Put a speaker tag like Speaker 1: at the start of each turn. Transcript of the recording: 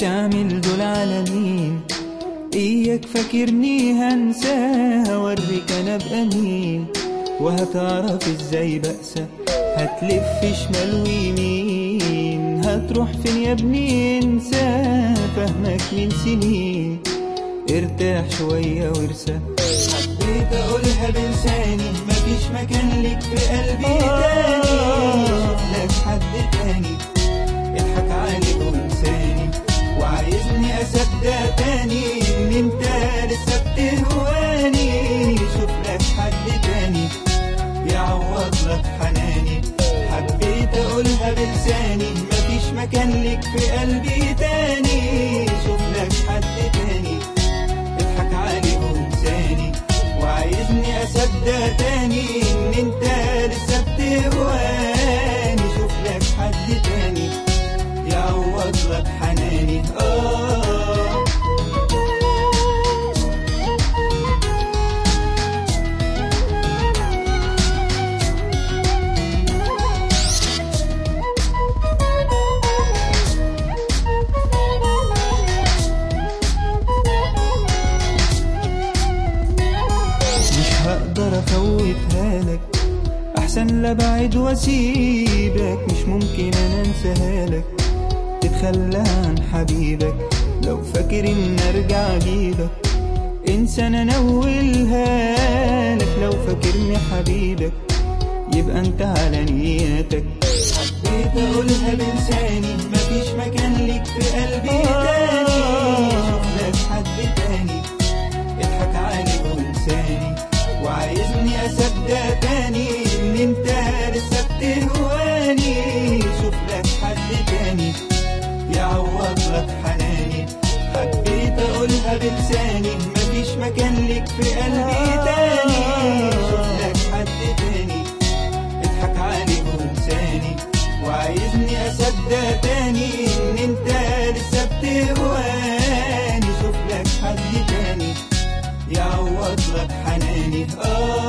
Speaker 1: تعمل دول على مين اياك فاكرني هنساها اوريك انا بأمين وهتعرف ازاي بأسى هتلف شمال ويمين هتروح فين يا ابني انسى فهمك من سنين ارتاح شوية وارسى حبيت اقولها بلساني مفيش مكان لك في قلبي تاني لك حد تاني اضحك عليك وانساني وعايزني اصدق تاني ان انت لسه بتهواني شوف لك حد تاني يعوض لك حناني حبيت اقولها بلساني مفيش مكان لك في قلبي تاني شوف لك حد تاني اضحك عليه وانساني وعايزني اصدق تاني ان انت لسه بتهواني شوف لك حد تاني يعوض لك حناني اه مش هقدر افوتها لك احسن لا بعد واسيبك مش ممكن انا انساها لك تتخلى عن حبيبك لو فاكر ان ارجع اجيبك انسى انا نولها لك لو فاكرني حبيبك يبقى انت على نياتك حبيت اقولها بلساني مفيش مكان ليك في قلبي تاني شوف لك حد تاني اضحك عليه وانساني وعايزني اصدق تاني ان انت لسه بتهواني شوف لك حد تاني يعوض لك حناني حبيت اقولها بلساني مفيش مكان لك في قلبي تاني شوف لك حد تاني اضحك عليه وانساني وعايزني اصدق تاني ان انت لسه بتهواني شوف لك حد تاني يعوض لك حناني اه